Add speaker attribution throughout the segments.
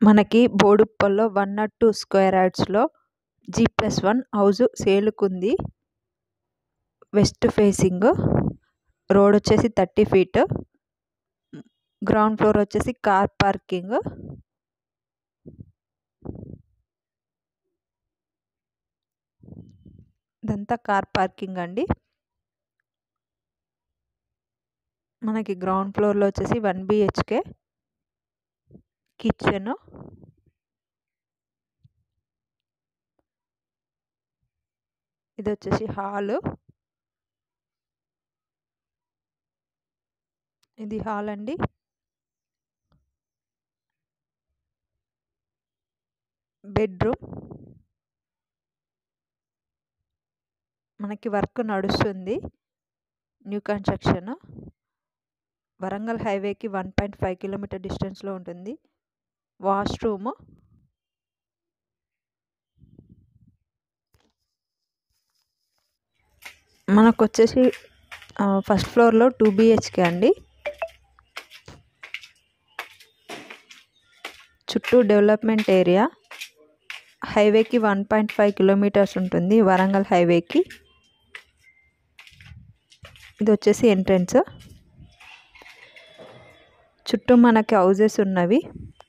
Speaker 1: మనకి బోడుప్పల్లో one nought two square యార్డ్స్లో జీ ప్లస్ వన్ హౌస్ సేల్కుంది వెస్ట్ ఫేసింగ్ రోడ్ వచ్చేసి థర్టీ ఫీట్ గ్రౌండ్ ఫ్లోర్ వచ్చేసి కార్ పార్కింగ్ ఇదంతా కార్ పార్కింగ్ అండి మనకి గ్రౌండ్ ఫ్లోర్లో వచ్చేసి వన్ బిహెచ్కే కిచెన్ ఇది వచ్చేసి హాల్ ఇది హాల్ అండి బెడ్రూమ్ మనకి వర్క్ నడుస్తుంది న్యూ కన్స్ట్రక్షన్ వరంగల్ హైవేకి వన్ పాయింట్ ఫైవ్ కిలోమీటర్ డిస్టెన్స్లో ఉంటుంది వాష్రూమ్ మనకు వచ్చేసి ఫస్ట్ ఫ్లోర్లో టూ బిహెచ్కే అండి చుట్టూ డెవలప్మెంట్ ఏరియా హైవేకి వన్ పాయింట్ ఫైవ్ కిలోమీటర్స్ ఉంటుంది వరంగల్ హైవేకి ఇది వచ్చేసి ఎంట్రన్స్ చుట్టూ మనకి హౌజెస్ ఉన్నవి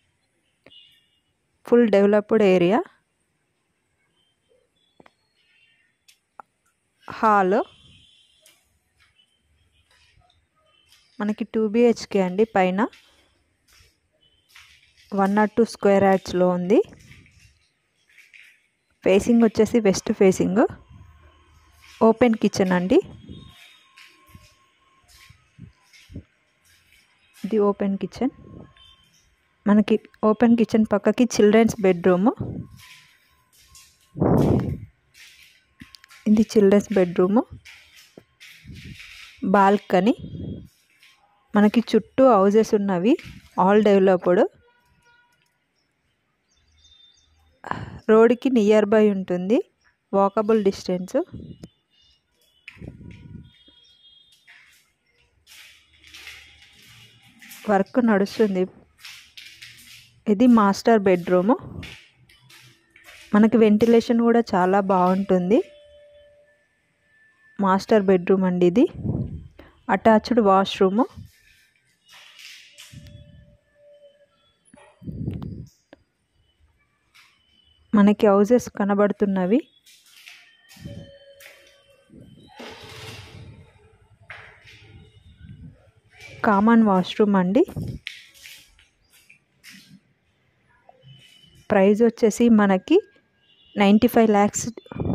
Speaker 1: ఫుల్ డెవలప్డ్ ఏరియా హాల్ మనకి టూ బిహెచ్కే అండి పైన వన్ నాట్ టూ స్క్వేర్ యార్డ్స్లో ఉంది ఫేసింగ్ వచ్చేసి వెస్ట్ ఫేసింగ్ ఓపెన్ కిచెన్ అండి ఇది ఓపెన్ కిచెన్ మనకి ఓపెన్ కిచెన్ పక్కకి చిల్డ్రన్స్ బెడ్రూమ్ ఇది చిల్డ్రన్స్ బెడ్రూమ్ బాల్కనీ మనకి చుట్టూ హౌజెస్ ఉన్నవి ఆల్ డెవలప్డ్ రోడ్కి నియర్ బై ఉంటుంది వాకబుల్ డిస్టెన్స్ వర్క్ నడుస్తుంది ఇది మాస్టర్ బెడ్రూము మనకి వెంటిలేషన్ కూడా చాలా బాగుంటుంది మాస్టర్ బెడ్రూమ్ అండి ఇది అటాచ్డ్ వాష్రూము మనకి హౌజెస్ కనబడుతున్నవి కామన్ వాష్రూమ్ అండి ప్రైస్ వచ్చేసి మనకి నైంటీ ఫైవ్ ల్యాక్స్